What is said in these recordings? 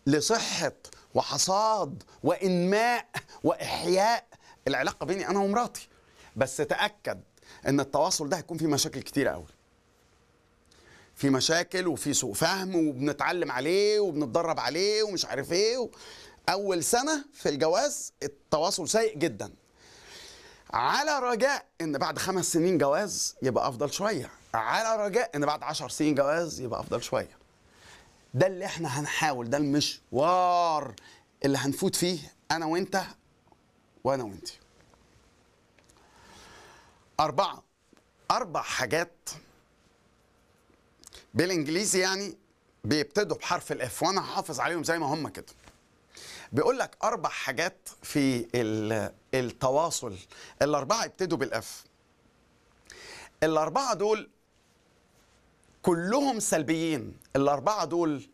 لصحه وحصاد وانماء واحياء العلاقه بيني انا ومراتي بس تاكد ان التواصل ده هيكون فيه مشاكل كتيره قوي في مشاكل وفي سوء فهم وبنتعلم عليه وبنتدرب عليه ومش عارف ايه و... اول سنه في الجواز التواصل سيء جدا على رجاء ان بعد خمس سنين جواز يبقى افضل شويه على رجاء ان بعد عشر سنين جواز يبقى افضل شويه ده اللي احنا هنحاول ده المشوار اللي هنفوت فيه انا وانت وانا وانت اربعه اربع حاجات بالانجليزي يعني بيبتدوا بحرف الاف وانا هحافظ عليهم زي ما هم كده بيقول لك اربع حاجات في ال- التواصل الاربعه يبتدوا بالاف الاربعه دول كلهم سلبيين الاربعه دول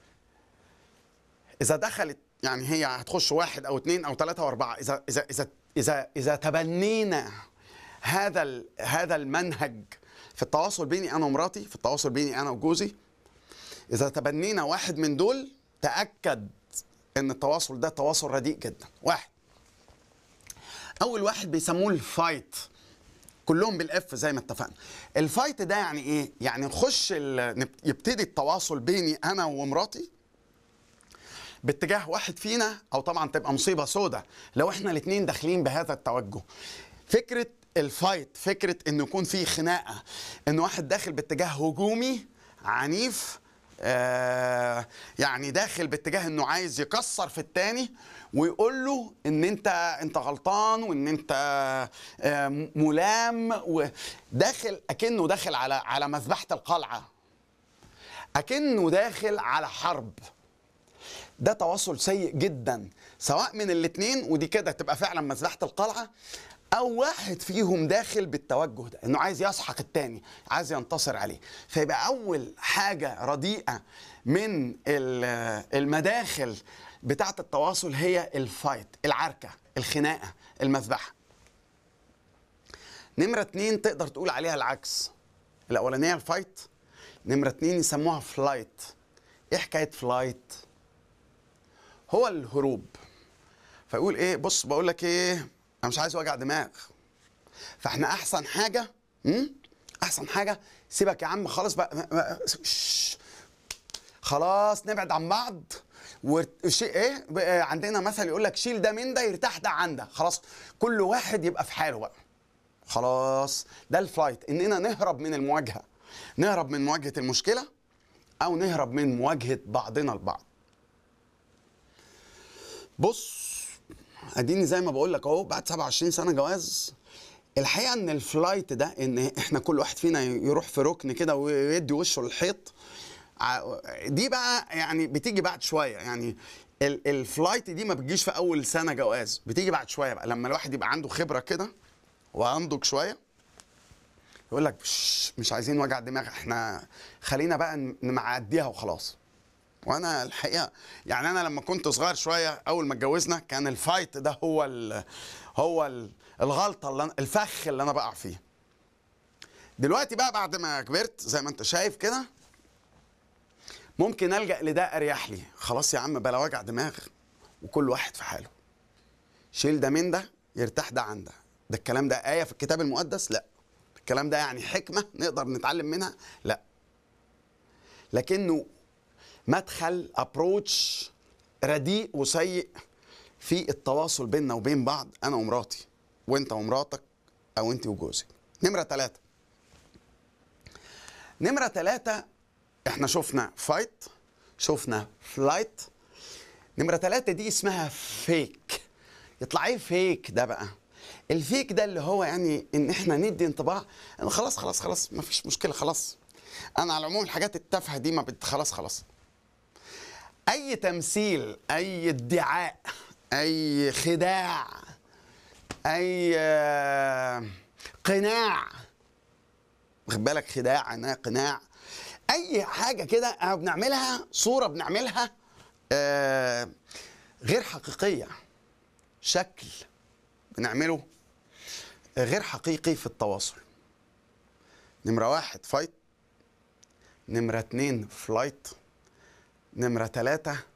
اذا دخلت يعني هي هتخش واحد او اثنين او ثلاثه واربعه اذا اذا اذا اذا اذا تبنينا هذا ال- هذا المنهج في التواصل بيني انا ومراتي في التواصل بيني انا وجوزي اذا تبنينا واحد من دول تاكد ان التواصل ده تواصل رديء جدا واحد اول واحد بيسموه الفايت كلهم بالاف زي ما اتفقنا الفايت ده يعني ايه يعني نخش ال- نب- يبتدي التواصل بيني انا ومراتي باتجاه واحد فينا او طبعا تبقى مصيبه سودة لو احنا الاثنين داخلين بهذا التوجه فكره الفايت فكره انه يكون في خناقه ان واحد داخل باتجاه هجومي عنيف آه يعني داخل باتجاه انه عايز يكسر في التاني ويقول له ان انت انت غلطان وان انت آه ملام وداخل اكنه داخل على على مذبحه القلعه اكنه داخل على حرب ده تواصل سيء جدا سواء من الاثنين ودي كده تبقى فعلا مذبحه القلعه او واحد فيهم داخل بالتوجه ده انه عايز يسحق التاني عايز ينتصر عليه فيبقى اول حاجه رديئه من ال- المداخل بتاعه التواصل هي الفايت العركه الخناقه المذبحه نمره اتنين تقدر تقول عليها العكس الاولانيه الفايت نمره اتنين يسموها فلايت ايه حكايه فلايت هو الهروب فيقول ايه بص بقول لك ايه انا مش عايز وجع دماغ فاحنا احسن حاجه مم؟ احسن حاجه سيبك يا عم خلاص بقى ما- ما- شش. خلاص نبعد عن بعض وشيء ايه بقى عندنا مثل يقول لك شيل ده من ده يرتاح ده عن ده خلاص كل واحد يبقى في حاله بقى خلاص ده الفلايت اننا نهرب من المواجهه نهرب من مواجهه المشكله او نهرب من مواجهه بعضنا البعض بص اديني زي ما بقول لك اهو بعد 27 سنه جواز الحقيقه ان الفلايت ده ان احنا كل واحد فينا يروح في ركن كده ويدي وشه للحيط ع- دي بقى يعني بتيجي بعد شويه يعني ال- الفلايت دي ما بتجيش في اول سنه جواز بتيجي بعد شويه بقى لما الواحد يبقى عنده خبره كده وعنضج شويه يقول لك "شش، مش عايزين وجع دماغ احنا خلينا بقى ن- نعديها وخلاص وانا الحقيقه يعني انا لما كنت صغير شويه اول ما اتجوزنا كان الفايت ده هو ال هو ال الغلطه اللي أنا الفخ اللي انا بقع فيه دلوقتي بقى بعد ما كبرت زي ما انت شايف كده ممكن الجا لده اريح لي خلاص يا عم بلا وجع دماغ وكل واحد في حاله شيل ده من ده يرتاح ده عن ده ده الكلام ده ايه في الكتاب المقدس لا الكلام ده يعني حكمه نقدر نتعلم منها لا لكنه مدخل ابروتش رديء وسيء في التواصل بيننا وبين بعض انا ومراتي وانت ومراتك او انت وجوزك نمره ثلاثة نمره ثلاثة احنا شفنا فايت شفنا فلايت نمره ثلاثة دي اسمها فيك يطلع ايه فيك ده بقى الفيك ده اللي هو يعني ان احنا ندي انطباع ان خلاص خلاص خلاص ما فيش مشكله خلاص انا على العموم الحاجات التافهه دي ما بت خلاص خلاص اي تمثيل اي ادعاء اي خداع اي آه، قناع واخد بالك خداع عناء قناع اي حاجه كده أنا بنعملها صوره بنعملها آه، غير حقيقيه شكل بنعمله غير حقيقي في التواصل نمرة واحد فايت نمرة اتنين فلايت نمرة تلاتة